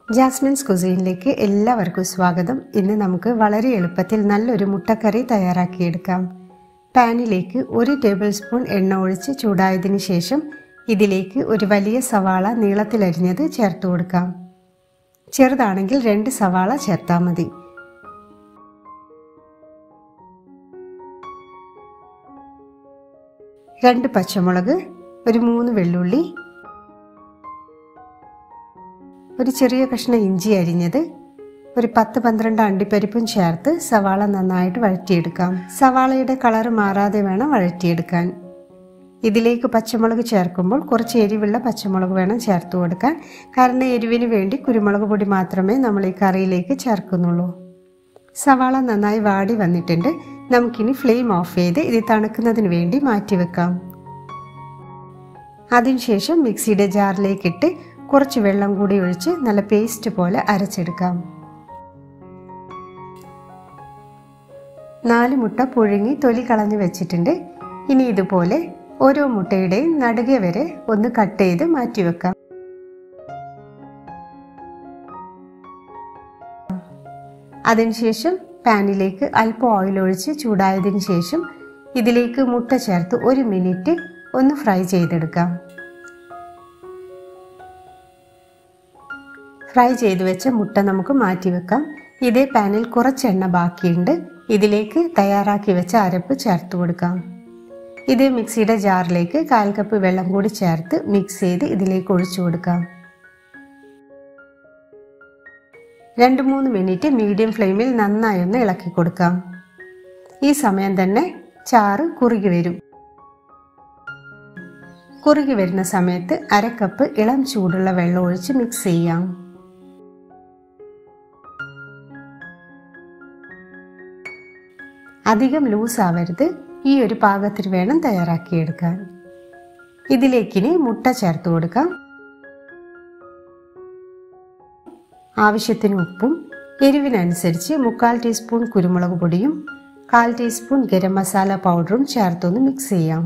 Jasmine's കുസീനിലേക്ക് എല്ലാവർക്കും സ്വാഗതം ഇന്ന് നമുക്ക് വളരെ എളുപ്പത്തിൽ നല്ലൊരു മുട്ടക്കറി തയ്യാറാക്കിയെടുക്കാം പാനിലേക്ക് ഒരു ടേബിൾ സ്പൂൺ എണ്ണ ഒഴിച്ച് ചൂടായതിനു ശേഷം ഇതിലേക്ക് ഒരു വലിയ സവാള നീളത്തിലരിഞ്ഞത് ചേർത്ത് കൊടുക്കാം ചെറുതാണെങ്കിൽ രണ്ട് സവാള ചേർത്താൽ മതി രണ്ട് പച്ചമുളക് ഒരു മൂന്ന് വെള്ളുള്ളി ഒരു ചെറിയ കഷ്ണം ഇഞ്ചി അരിഞ്ഞത് ഒരു പത്ത് പന്ത്രണ്ട് അണ്ടിപ്പരിപ്പും ചേർത്ത് സവാള നന്നായിട്ട് വഴറ്റിയെടുക്കാം സവാളയുടെ കളർ മാറാതെ വേണം വഴറ്റിയെടുക്കാൻ ഇതിലേക്ക് പച്ചമുളക് ചേർക്കുമ്പോൾ കുറച്ച് എരിവുള്ള പച്ചമുളക് വേണം ചേർത്ത് കൊടുക്കാൻ കാരണം എരിവിന് വേണ്ടി കുരുമുളക് പൊടി മാത്രമേ നമ്മൾ ഈ കറിയിലേക്ക് ചേർക്കുന്നുള്ളൂ സവാള നന്നായി വാടി വന്നിട്ടുണ്ട് നമുക്കിനി ഫ്ലെയിം ഓഫ് ചെയ്ത് ഇത് തണുക്കുന്നതിന് വേണ്ടി മാറ്റിവെക്കാം അതിനുശേഷം മിക്സിയുടെ ജാറിലേക്കിട്ട് കുറച്ച് വെള്ളം കൂടി ഒഴിച്ച് നല്ല പേസ്റ്റ് പോലെ അരച്ചെടുക്കാം നാല് മുട്ട പുഴുങ്ങി തൊലി കളഞ്ഞ് വെച്ചിട്ടുണ്ട് ഇനി ഇതുപോലെ ഓരോ മുട്ടയുടെയും നടുകെ വരെ ഒന്ന് കട്ട് ചെയ്ത് മാറ്റിവെക്കാം അതിനുശേഷം പാനിലേക്ക് അല്പം ഓയിൽ ഒഴിച്ച് ചൂടായതിനു ശേഷം ഇതിലേക്ക് മുട്ട ചേർത്ത് ഒരു മിനിറ്റ് ഒന്ന് ഫ്രൈ ചെയ്തെടുക്കാം ഫ്രൈ ചെയ്ത് വെച്ച മുട്ട നമുക്ക് മാറ്റി വെക്കാം ഇതേ പാനിൽ കുറച്ച് എണ്ണ ബാക്കിയുണ്ട് ഇതിലേക്ക് തയ്യാറാക്കി വെച്ച അരപ്പ് ചേർത്ത് കൊടുക്കാം ഇത് മിക്സിയുടെ ജാറിലേക്ക് കാൽ കപ്പ് വെള്ളം കൂടി ചേർത്ത് മിക്സ് ചെയ്ത് ഇതിലേക്ക് ഒഴിച്ചു കൊടുക്കാം രണ്ട് മൂന്ന് മിനിറ്റ് മീഡിയം ഫ്ലെയിമിൽ നന്നായി ഒന്ന് ഇളക്കി കൊടുക്കാം ഈ സമയം തന്നെ ചാറ് കുറുകി വരും കുറുകി വരുന്ന സമയത്ത് അര കപ്പ് ഇളം ചൂടുള്ള വെള്ളം ഒഴിച്ച് മിക്സ് ചെയ്യാം അധികം ലൂസ് ആവരുത് ഈ ഒരു പാകത്തിന് വേണം തയ്യാറാക്കിയെടുക്കാൻ ഇതിലേക്കിനി മുട്ട ചേർത്ത് കൊടുക്കാം ആവശ്യത്തിന് ഉപ്പും എരിവിനനുസരിച്ച് മുക്കാൽ ടീസ്പൂൺ കുരുമുളക് പൊടിയും കാൽ ടീസ്പൂൺ ഗരം മസാല പൗഡറും ചേർത്തൊന്ന് മിക്സ് ചെയ്യാം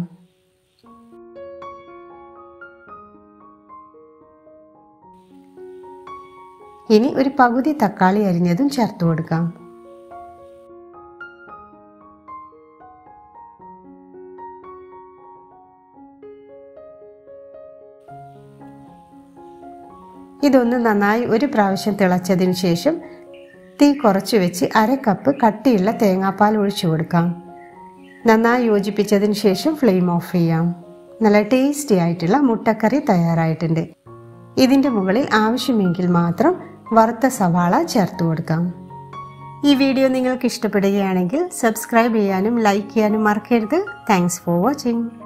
ഇനി ഒരു പകുതി തക്കാളി അരിഞ്ഞതും ചേർത്ത് കൊടുക്കാം ഇതൊന്ന് നന്നായി ഒരു പ്രാവശ്യം തിളച്ചതിന് ശേഷം തീ കുറച്ച് വെച്ച് അര കപ്പ് കട്ടിയുള്ള തേങ്ങാപ്പാൽ ഒഴിച്ചു കൊടുക്കാം നന്നായി യോജിപ്പിച്ചതിന് ശേഷം ഫ്ലെയിം ഓഫ് ചെയ്യാം നല്ല ടേസ്റ്റി ആയിട്ടുള്ള മുട്ടക്കറി തയ്യാറായിട്ടുണ്ട് ഇതിൻ്റെ മുകളിൽ ആവശ്യമെങ്കിൽ മാത്രം വറുത്ത സവാള ചേർത്ത് കൊടുക്കാം ഈ വീഡിയോ നിങ്ങൾക്ക് ഇഷ്ടപ്പെടുകയാണെങ്കിൽ സബ്സ്ക്രൈബ് ചെയ്യാനും ലൈക്ക് ചെയ്യാനും മറക്കരുത് താങ്ക്സ് ഫോർ വാച്ചിങ്